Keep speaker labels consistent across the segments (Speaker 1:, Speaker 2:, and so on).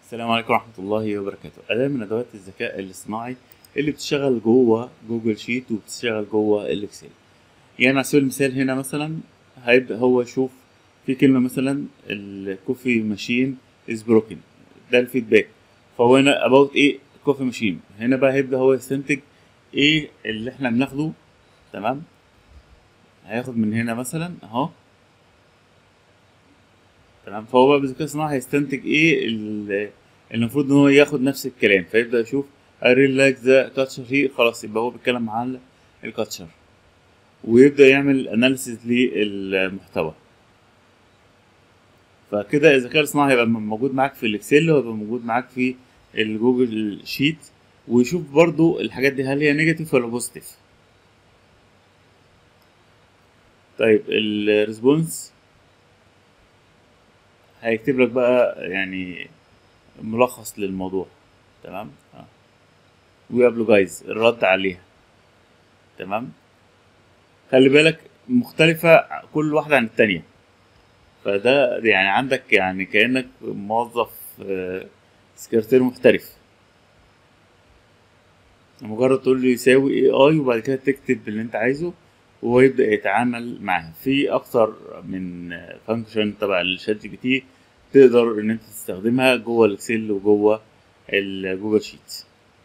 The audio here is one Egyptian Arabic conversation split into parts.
Speaker 1: السلام عليكم ورحمة الله وبركاته أداة من أدوات الذكاء الاصطناعي اللي بتشتغل جوه جوجل شيت وبتشتغل جوه الإكسل يعني على سبيل المثال هنا مثلا هيبدأ هو يشوف في كلمة مثلا الكوفي ماشين از بروكن ده الفيدباك فهو هنا about ايه كوفي ماشين هنا بقى هيبدأ هو يستنتج ايه اللي احنا بناخده تمام هياخد من هنا مثلا اهو تمام فهو بقى بالذكاء الصناعي هيستنتج ايه ال- المفروض ان هو ياخد نفس الكلام فيبدا يشوف I really like the culture here خلاص يبقى هو بيتكلم عن الكالتشر ويبدا يعمل اناليسيز للمحتوى فكده الذكاء الصناعي هيبقى موجود معاك في الاكسل وهيبقى موجود معاك في الجوجل شيت ويشوف برضو الحاجات دي هل هي نيجاتيف ولا بوزيتيف طيب الريسبونس هيكتب لك بقى يعني ملخص للموضوع تمام اه وابلوجايز الرد عليها تمام خلي بالك مختلفة كل واحدة عن التانية فده يعني عندك يعني كأنك موظف آه، سكرتير محترف مجرد تقول له يساوي اي اي وبعد كده تكتب اللي انت عايزه وهو يبدأ يتعامل معاها في أكتر من فانكشن تبع الشات جي بي تي تقدر إن أنت تستخدمها جوه الإكسل وجوه الجوجل شيت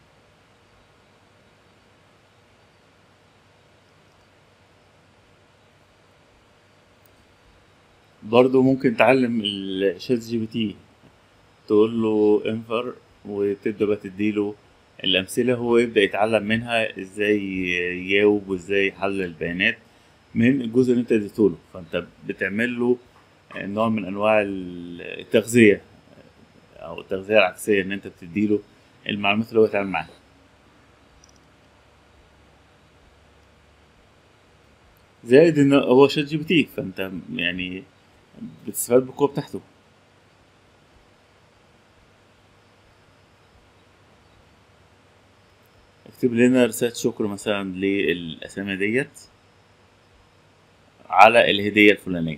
Speaker 1: برضو ممكن تعلم الشات جي بي تي تقول له انفر وتبدأ بقى تديله الأمثلة هو يبدأ يتعلم منها ازاي يجاوب وازاي يحلل البيانات من الجزء اللي انت اديتهوله فانت بتعمل له نوع من انواع التغذية او التغذية العكسية ان انت بتديله المعلومات اللي هو يتعامل معاها زائد ان هو شات جي بي تي فانت يعني بتستفاد بالقوة بتاعته اكتب لنا رسالة شكر مثلا للأسامي ديت على الهدية الفلانية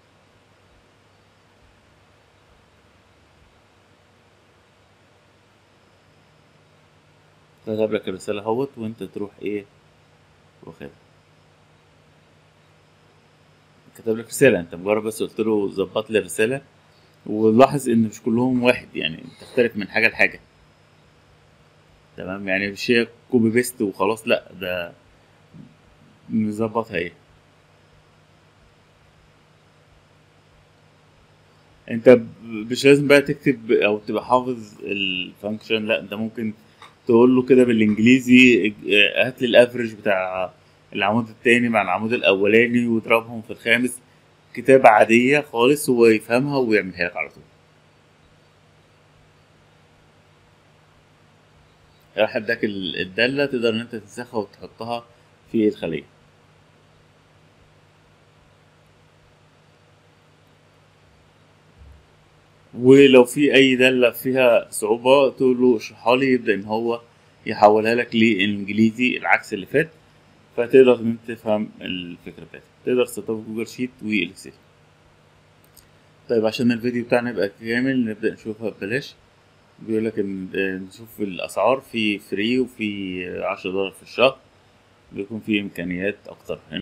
Speaker 1: كتب لك الرسالة اهوت وانت تروح ايه واخدها كتب لك رسالة انت مجرد بس قلت له ظبط لي الرسالة ولاحظ ان مش كلهم واحد يعني تختلف من حاجة لحاجة تمام يعني مش هي كوبي بيست وخلاص لا ده مظبطها ايه انت ب- مش لازم بقى تكتب او تبقى حافظ الفانكشن لا انت ممكن تقول له كده بالانجليزي اه، هات لي الافرج بتاع العمود التاني مع العمود الاولاني واضربهم في الخامس كتابة عادية خالص هو يفهمها ويعملها لك على طول راح اداك ال- الدالة تقدر ان انت تنسخها وتحطها في الخلية ولو في اي دالة فيها صعوبة تقول له اشرحها لي يبدأ ان هو يحولها لك للانجليزي العكس اللي فات فتقدر ان انت تفهم الفكرة بتاعتها تقدر تستخدمه في جوجل شيت والاكسل طيب عشان الفيديو بتاعنا يبقى كامل نبدأ نشوفها ببلاش بيقول لك ان آه، نشوف الاسعار في فري وفي عشرة دولار في الشهر بيكون في امكانيات اكتر